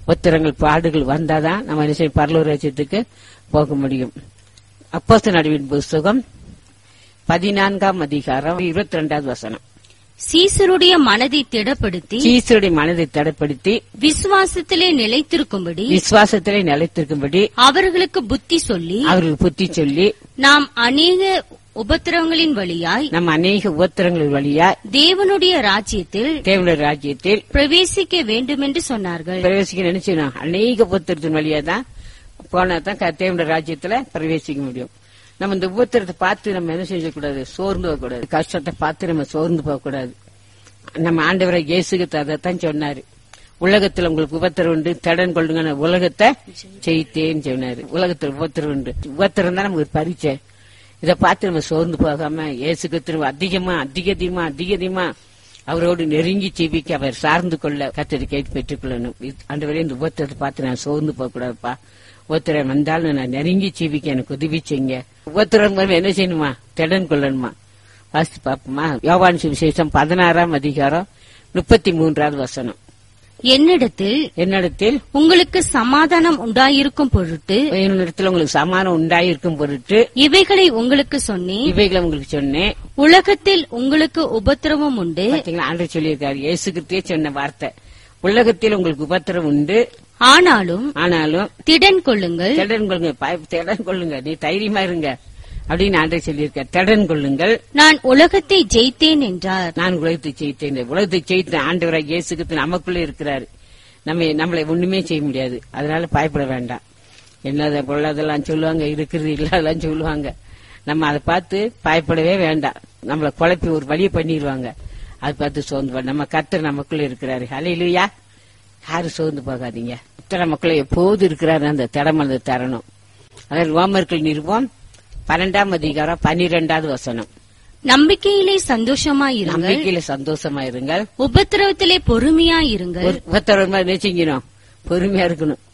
உத்திரங்கள் பாடுகள் வந்தாதான் நம்ம என்ன செய்யும் பரலூர் ராஜ்யத்துக்கு போக முடியும் அப்போஸ்தலர் நடுவின் புஸ்தகம் பதினான்காம் அதிகாரம் இருபத்தி ரெண்டாவது வசனம் சீசருடைய மனதை திடப்படுத்தி சீசருடைய மனதை தடைப்படுத்தி விசுவாசத்திலே நிலைத்திருக்கும்படி விசுவாசத்திலே நிலைத்திருக்கும்படி அவர்களுக்கு புத்தி சொல்லி அவர்களுக்கு புத்தி சொல்லி நாம் அநேக உபத்திரவங்களின் வழியாய் நம்ம அநேக உபத்திரங்கள் வழியா தேவனுடைய ராஜ்யத்தில் தேவனுடைய ராஜ்யத்தில் பிரவேசிக்க வேண்டுமென்று சொன்னார்கள் பிரவேசிக்க நினைச்சோம் அநேக உபத்திரத்தின் வழியா தான் போனா தான் க- தேவனுடைய ராஜ்யத்துல பிரவேசிக்க முடியும் நம்ம இந்த உபத்திரத்தை பார்த்து நம்ம என்ன செய்யக்கூடாது சோர்ந்து போகக்கூடாது கஷ்டத்தை பார்த்து நம்ம சோர்ந்து போகக்கூடாது நம்ம ஆண்டவரை இயேசுக்கு அதைத்தான் சொன்னாரு உலகத்துல உங்களுக்கு உபத்திரம் உண்டு தடன் கொள்ளுங்க உலகத்தை ஜெயித்தேன்னு சொன்னாரு உலகத்துல உபத்திரம் உண்டு உபத்திரம் தான் நமக்கு ஒரு பரீட்சை இதை பார்த்து நம்ம சோர்ந்து போகாம இயேசுக்கு திரும்ப அதிகமா அதிக அதிகமா அதிக அதிகமா அவரோடு நெருங்கி ஜீவிக்க அவர் சார்ந்து கொள்ள கத்தரி கேட்டு பெற்றுக்கொள்ளணும் ஆண்டவரே இந்த உபத்திரத்தை பார்த்து நான் சோர்ந்து போக கூடாதுப்பா உபத்திரம் வந்தாலும் நான் நெருங்கி ஜீவிக்க எனக்கு உதவி செய்யுங்க உபத்திரம் வரும் என்ன செய்யணுமா திடன் கொள்ளணுமா வாசித்து பாப்போமா யோவான் சுவிசேஷம் பதினாறாம் அதிகாரம் முப்பத்தி மூன்றாவது வசனம் என்னிடத்தில் என்னிடத்தில் உங்களுக்கு சமாதானம் உண்டாயிருக்கும் பொருட்டு என்னிடத்தில் உங்களுக்கு சமானம் உண்டாயிருக்கும் பொருட்டு இவைகளை உங்களுக்கு சொன்னேன் இவைகளை உங்களுக்கு சொன்னேன் உலகத்தில் உங்களுக்கு உபத்திரவம் உண்டு பாத்தீங்களா ஆண்டு சொல்லியிருக்காரு இயேசு கிறிஸ்துவே சொன்ன வார்த்தை உலகத்தில் உங்களுக்கு உபத்திரம் உண்டு ஆனாலும் ஆனாலும் திடன் கொள்ளுங்கள் திடன் கொள்ளுங்க பய- திடன் கொள்ளுங்க நீ தைரியமா இருங்க அப்படின்னு ஆண்டை சொல்லியிருக்கார் திடன் கொள்ளுங்கள் நான் உலகத்தை ஜெயித்தேன் என்றார் நான் உலகத்தை ஜெயித்தேன் இந்த உலகத்தை ஜெயித்த ஆண்டவராக இயேசு கிறிஸ்து நமக்குள்ள இருக்கிறாரு நம்ம நம்மளை ஒண்ணுமே செய்ய முடியாது அதனால பயப்பட வேண்டாம் என்னத பொருளாதெல்லாம் சொல்லுவாங்க இருக்கிறது இல்லாதெல்லாம் சொல்லுவாங்க நம்ம அதை பார்த்து பயப்படவே வேண்டாம் நம்மளை குழப்பி ஒரு வழியை பண்ணிடுவாங்க அதை பார்த்து சோர்ந்து போ- நம்ம கர்த்தர் நமக்குள்ள இருக்கிறாரு ஹலையிலுயா யாரும் சோர்ந்து போகாதீங்க இத்தனை நமக்குள்ள எப்போது இருக்கிறாரு அந்த திடமனது தரணும் அதாவது ரோமர்கள் நிறுவம் பன்னெண்டாம் அதிகாரம் பன்னிரெண்டாவது வசனம் நம்பிக்கையிலே சந்தோஷமாயிருங்கள் நம்பிக்கையில சந்தோஷமா இருங்கள் உபத்திரவத்திலே பொறுமையாயிருங்கள் ஒரு ஒருத்தர் ஒரு மாதிரி நினைச்சுக்கணும் பொறுமையா இருக்கணும்